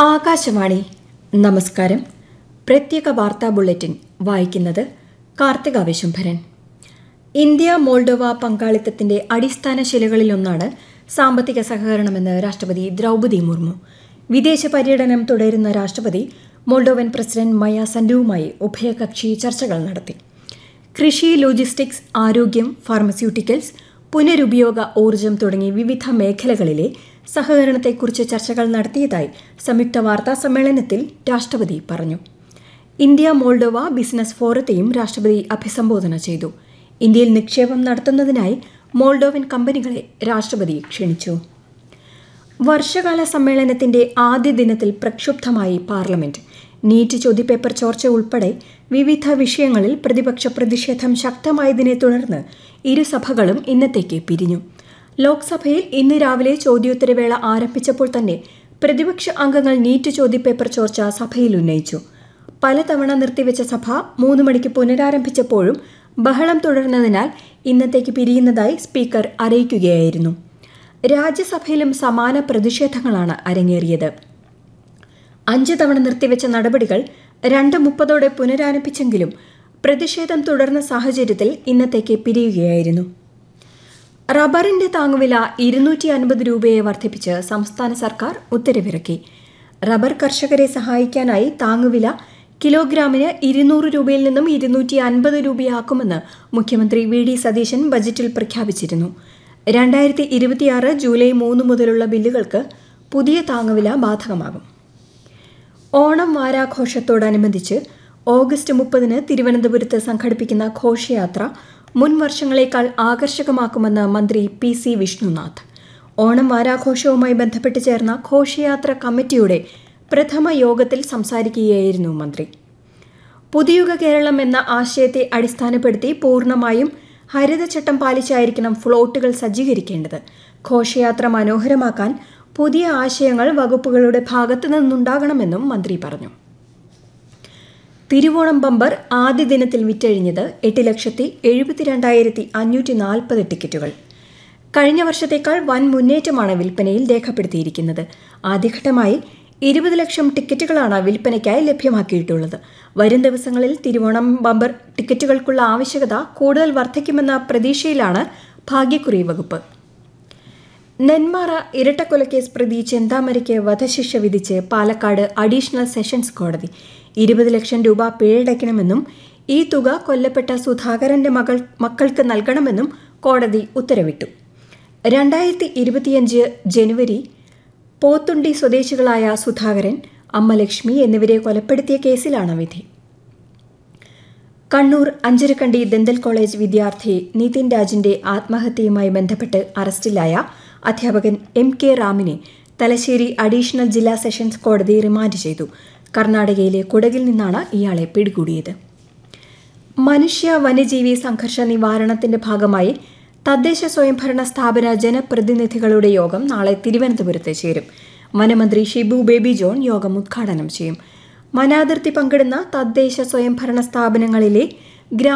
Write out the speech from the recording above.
ആകാശവാണി നമസ്കാരം പ്രത്യേക വാർത്താ ബുള്ളറ്റിൻ വായിക്കുന്നത് കാർത്തിക വിശുംഭരൻ ഇന്ത്യ മോൾഡോവ പങ്കാളിത്തത്തിന്റെ അടിസ്ഥാന ശിലകളിലൊന്നാണ് സാമ്പത്തിക സഹകരണമെന്ന് രാഷ്ട്രപതി ദ്രൗപദി മുർമു വിദേശ പര്യടനം തുടരുന്ന രാഷ്ട്രപതി മോൾഡോവൻ പ്രസിഡന്റ് മയ സൻഡുവുമായി ഉഭയകക്ഷി ചർച്ചകൾ നടത്തി കൃഷി ലോജിസ്റ്റിക്സ് ആരോഗ്യം ഫാർമസ്യൂട്ടിക്കൽസ് പുനരുപയോഗ ഊർജം തുടങ്ങി വിവിധ മേഖലകളിലെ സഹകരണത്തെക്കുറിച്ച് ചർച്ചകൾ നടത്തിയതായി സംയുക്ത വാർത്താ സമ്മേളനത്തിൽ രാഷ്ട്രപതി പറഞ്ഞു ഇന്ത്യ മോൾഡോവ ബിസിനസ് ഫോറത്തെയും രാഷ്ട്രപതി അഭിസംബോധന ചെയ്തു ഇന്ത്യയിൽ നിക്ഷേപം നടത്തുന്നതിനായി മോൾഡോവൻ കമ്പനികളെ രാഷ്ട്രപതി ക്ഷണിച്ചു വർഷകാല സമ്മേളനത്തിന്റെ ആദ്യ ദിനത്തിൽ പ്രക്ഷുബ്ധമായി പാർലമെന്റ് നീറ്റ് ചോദ്യപേപ്പർ ചോർച്ച ഉൾപ്പെടെ വിവിധ വിഷയങ്ങളിൽ പ്രതിപക്ഷ പ്രതിഷേധം ശക്തമായതിനെ തുടർന്ന് ഇരുസഭകളും ഇന്നത്തേക്ക് പിരിഞ്ഞു ലോക്സഭയിൽ ഇന്ന് രാവിലെ ചോദ്യോത്തരവേള ആരംഭിച്ചപ്പോൾ തന്നെ പ്രതിപക്ഷ അംഗങ്ങൾ നീറ്റ് ചോദ്യപേപ്പർ ചോർച്ച സഭയിൽ ഉന്നയിച്ചു പലതവണ നിർത്തിവെച്ച സഭ മൂന്ന് മണിക്ക് പുനരാരംഭിച്ചപ്പോഴും ബഹളം തുടർന്നതിനാൽ ഇന്നത്തേക്ക് പിരിയുന്നതായി സ്പീക്കർ അറിയിക്കുകയായിരുന്നു രാജ്യസഭയിലും സമാന പ്രതിഷേധങ്ങളാണ് അരങ്ങേറിയത് അഞ്ച് തവണ നിർത്തിവെച്ച നടപടികൾ രണ്ട് മുപ്പതോടെ പുനരാരംഭിച്ചെങ്കിലും പ്രതിഷേധം തുടർന്ന സാഹചര്യത്തിൽ ഇന്നത്തേക്ക് പിരിയുകയായിരുന്നു റബ്ബറിന്റെ താങ്ങുവില ഇരുന്നൂറ്റി അൻപത് രൂപയെ വർദ്ധിപ്പിച്ച് സംസ്ഥാന സർക്കാർ ഉത്തരവിറക്കി റബ്ബർ കർഷകരെ സഹായിക്കാനായി താങ്ങുവില കിലോഗ്രാമിന് ഇരുന്നൂറ് രൂപയിൽ നിന്നും ഇരുന്നൂറ്റി അൻപത് രൂപയാക്കുമെന്ന് മുഖ്യമന്ത്രി വി ഡി സതീശൻ ബജറ്റിൽ പ്രഖ്യാപിച്ചിരുന്നു രണ്ടായിരത്തി ഇരുപത്തിയാറ് ജൂലൈ മൂന്ന് മുതലുള്ള ബില്ലുകൾക്ക് പുതിയ താങ്ങുവില ബാധകമാകും ഓണം വാരാഘോഷത്തോടനുബന്ധിച്ച് ഓഗസ്റ്റ് മുപ്പതിന് തിരുവനന്തപുരത്ത് സംഘടിപ്പിക്കുന്ന ഘോഷയാത്ര മുൻ വർഷങ്ങളേക്കാൾ ആകർഷകമാക്കുമെന്ന് മന്ത്രി പി സി വിഷ്ണുനാഥ് ഓണം വാരാഘോഷവുമായി ബന്ധപ്പെട്ട് ചേർന്ന ഘോഷയാത്ര കമ്മിറ്റിയുടെ പ്രഥമ യോഗത്തിൽ സംസാരിക്കുകയായിരുന്നു മന്ത്രി പുതിയുഗ കേരളം എന്ന ആശയത്തെ അടിസ്ഥാനപ്പെടുത്തി പൂർണ്ണമായും ഹരിതചട്ടം പാലിച്ചായിരിക്കണം ഫ്ലോട്ടുകൾ സജ്ജീകരിക്കേണ്ടത് ഘോഷയാത്ര മനോഹരമാക്കാൻ പുതിയ ആശയങ്ങൾ വകുപ്പുകളുടെ ഭാഗത്തു നിന്നുണ്ടാകണമെന്നും മന്ത്രി പറഞ്ഞു തിരുവോണം ബമ്പർ ആദ്യ ദിനത്തിൽ വിറ്റഴിഞ്ഞത് എട്ട് ലക്ഷത്തി എഴുപത്തിരണ്ടായിരത്തി അഞ്ഞൂറ്റി നാൽപ്പത് ടിക്കറ്റുകൾ കഴിഞ്ഞ വർഷത്തേക്കാൾ വൻ മുന്നേറ്റമാണ് വിൽപ്പനയിൽ രേഖപ്പെടുത്തിയിരിക്കുന്നത് ആദ്യഘട്ടമായി ഇരുപത് ലക്ഷം ടിക്കറ്റുകളാണ് വിൽപ്പനയ്ക്കായി ലഭ്യമാക്കിയിട്ടുള്ളത് വരും ദിവസങ്ങളിൽ തിരുവോണം ബമ്പർ ടിക്കറ്റുകൾക്കുള്ള ആവശ്യകത കൂടുതൽ വർദ്ധിക്കുമെന്ന പ്രതീക്ഷയിലാണ് ഭാഗ്യക്കുറി വകുപ്പ് നെന്മാറ ഇരട്ടക്കൊലക്കേസ് പ്രതി ചെന്താമരയ്ക്ക് വധശിക്ഷ വിധിച്ച് പാലക്കാട് അഡീഷണൽ സെഷൻസ് കോടതി ഇരുപത് ലക്ഷം രൂപ പിഴയടയ്ക്കണമെന്നും ഈ തുക കൊല്ലപ്പെട്ട സുധാകരന്റെ മകൾ മക്കൾക്ക് നൽകണമെന്നും കോടതി ഉത്തരവിട്ടു രണ്ടായിരത്തി ഇരുപത്തിയഞ്ച് ജനുവരി പോത്തുണ്ടി സ്വദേശികളായ സുധാകരൻ അമ്മ ലക്ഷ്മി എന്നിവരെ കൊലപ്പെടുത്തിയ കേസിലാണ് വിധി കണ്ണൂർ അഞ്ചരക്കണ്ടി ദന്തൽ കോളേജ് വിദ്യാർത്ഥി നിതിൻ രാജിന്റെ ആത്മഹത്യയുമായി ബന്ധപ്പെട്ട് അറസ്റ്റിലായ അധ്യാപകൻ എം കെ റാമിനെ തലശ്ശേരി അഡീഷണൽ ജില്ലാ സെഷൻസ് കോടതി റിമാൻഡ് ചെയ്തു കർണാടകയിലെ കുടകിൽ നിന്നാണ് ഇയാളെ പിടികൂടിയത് മനുഷ്യ വന്യജീവി സംഘർഷ നിവാരണത്തിന്റെ ഭാഗമായി തദ്ദേശ സ്വയംഭരണ സ്ഥാപന ജനപ്രതിനിധികളുടെ യോഗം നാളെ തിരുവനന്തപുരത്ത് ചേരും വനമന്ത്രി ഷിബു ബേബി ജോൺ യോഗം ഉദ്ഘാടനം ചെയ്യും വനാതിർത്തി പങ്കിടുന്ന തദ്ദേശ സ്വയംഭരണ സ്ഥാപനങ്ങളിലെ